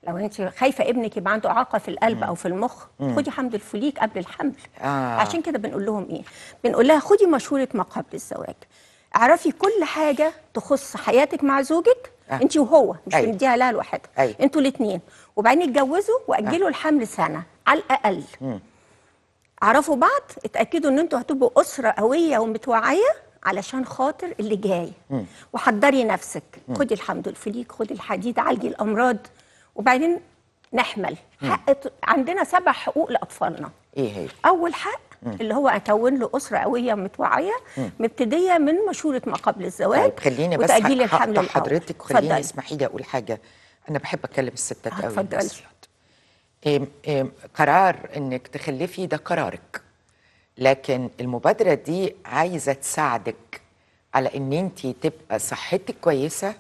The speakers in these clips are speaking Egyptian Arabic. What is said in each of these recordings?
لو انت خايفه ابنك يبقى عنده اعاقه في القلب او في المخ خدي حمض الفوليك قبل الحمل آه. عشان كده بنقول لهم ايه بنقول لها خدي مشوره ما قبل الزواج اعرفي كل حاجه تخص حياتك مع زوجك آه. انت وهو مش أيوة. بنديها لها لوحدها أيوة. انتوا الاثنين وبعدين اتجوزوا واجلوا الحمل سنه على الاقل اعرفوا بعض اتاكدوا ان انتوا هتبقوا اسره قويه ومتوعيه علشان خاطر اللي جاي وحضري نفسك خدي الحمض الفوليك خدي الحديد عالجي الامراض وبعدين نحمل حق عندنا سبع حقوق لاطفالنا ايه هي اول حق اللي هو اكون له اسره قويه متوعيه مبتديه من مشوره ما قبل الزواج طيب خليني بس وتاجيل هقطع الحمل الأول. حضرتك وخليني اتفضلي. اسمحي لي اقول حاجه انا بحب اتكلم الستات قوي اتفضلي. بس إيه إيه قرار انك تخلفي ده قرارك لكن المبادره دي عايزه تساعدك على ان انت تبقى صحتك كويسه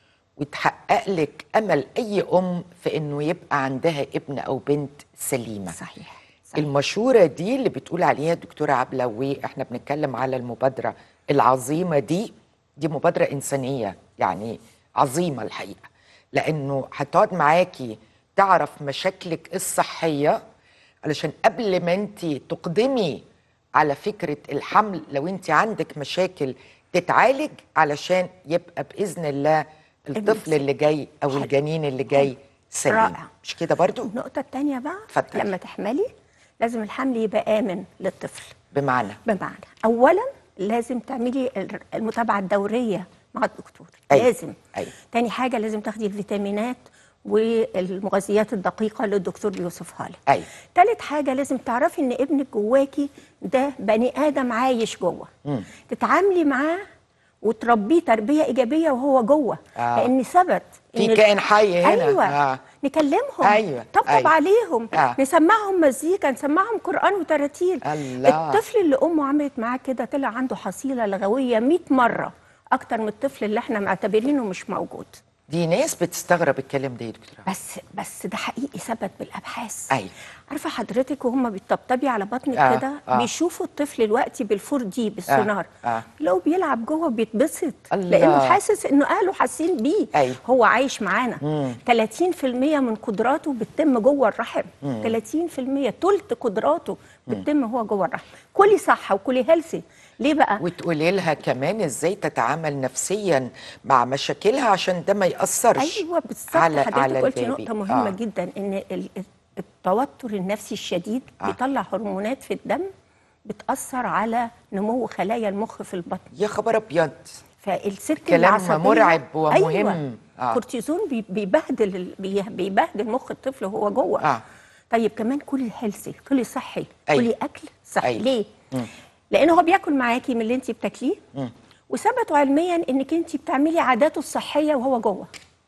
وتحقق لك امل اي ام في انه يبقى عندها ابن او بنت سليمه صحيح صحيح. المشورة دي اللي بتقول عليها الدكتورة عبلة واحنا بنتكلم على المبادرة العظيمة دي دي مبادرة إنسانية يعني عظيمة الحقيقة لأنه هتقعد معاكي تعرف مشاكلك الصحية علشان قبل ما انت تقدمي على فكرة الحمل لو انت عندك مشاكل تتعالج علشان يبقى بإذن الله الطفل اللي جاي أو حلو. الجنين اللي جاي سليم رائع. مش كده برضو النقطه الثانيه بقى اتفضلي. لما تحملي لازم الحمل يبقى امن للطفل بمعنى بمعنى اولا لازم تعملي المتابعه الدوريه مع الدكتور أيوة. لازم أيوة. تاني حاجه لازم تاخدي الفيتامينات والمغذيات الدقيقه اللي الدكتور بيوصفها لك أيوة. تالت حاجه لازم تعرفي ان ابنك جواكي ده بني ادم عايش جوه تتعاملي معاه وتربيه تربيه ايجابيه وهو جوه آه. لان ثبت في إن- كائن حي هنا. ايوه آه. نكلمهم أيوة. طبطب أيوة. عليهم آه. نسمعهم مزيكا نسمعهم قران وتراتيل الله. الطفل اللي امه عملت معاه كده طلع عنده حصيله لغويه 100 مره اكتر من الطفل اللي احنا معتبرينه مش موجود دي ناس بتستغرب الكلام ده يا دكتوره بس بس ده حقيقي ثبت بالابحاث أيوة. عارفه حضرتك وهم بيطبطبي على بطنك آه، كده آه. بيشوفوا الطفل دلوقتي بالفور دي بالسونار آه. لو بيلعب جوه بيتبسط الله. لانه حاسس انه اهله حاسين بيه أيوة. هو عايش معانا 30% من قدراته بتتم جوه الرحم 30% تلت قدراته بتتم هو جوه الرحم كلي صح وكلي هيلثي ليه بقى وتقولي لها كمان ازاي تتعامل نفسيا مع مشاكلها عشان ده ما ياثرش ايوه بالظبط على حضرتك على قلتي البيبي. نقطه مهمه آه. جدا ان ال- التوتر النفسي الشديد آه. بيطلع هرمونات في الدم بتاثر على نمو خلايا المخ في البطن يا خبر ابيض فالست كلام العصبية مرعب ومهم. أيوة. آه. كورتيزون بي- بيبهدل ال- بي- بيبهدل مخ الطفل وهو جوه آه. طيب كمان كلي هيلثي كلي صحي أيوة. كلي اكل صحي أيوة. ليه لانه هو بياكل معاكي من اللي انت بتاكليه وثبتوا علميا انك انت بتعملي عاداته الصحيه وهو جوه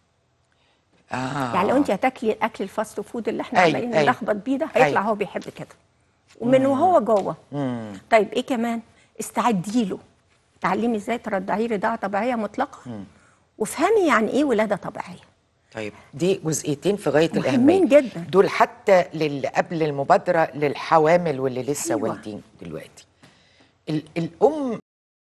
اه يعني لو انت هتاكلي الاكل الفاست فود اللي احنا أيوة، عمالين أيوة. نلخبط بيه ده هيطلع أيوة. هو بيحب كده ومن وهو جوه طيب ايه كمان استعدي له تعلمي ازاي ترضعيه رضاعه طبيعيه مطلقه وافهمي يعني ايه ولاده طبيعيه طيب دي جزئيتين في غايه مهمين الاهميه جدا. دول حتى للي قبل المبادره للحوامل واللي لسه أيوة. والدين دلوقتي ال- الام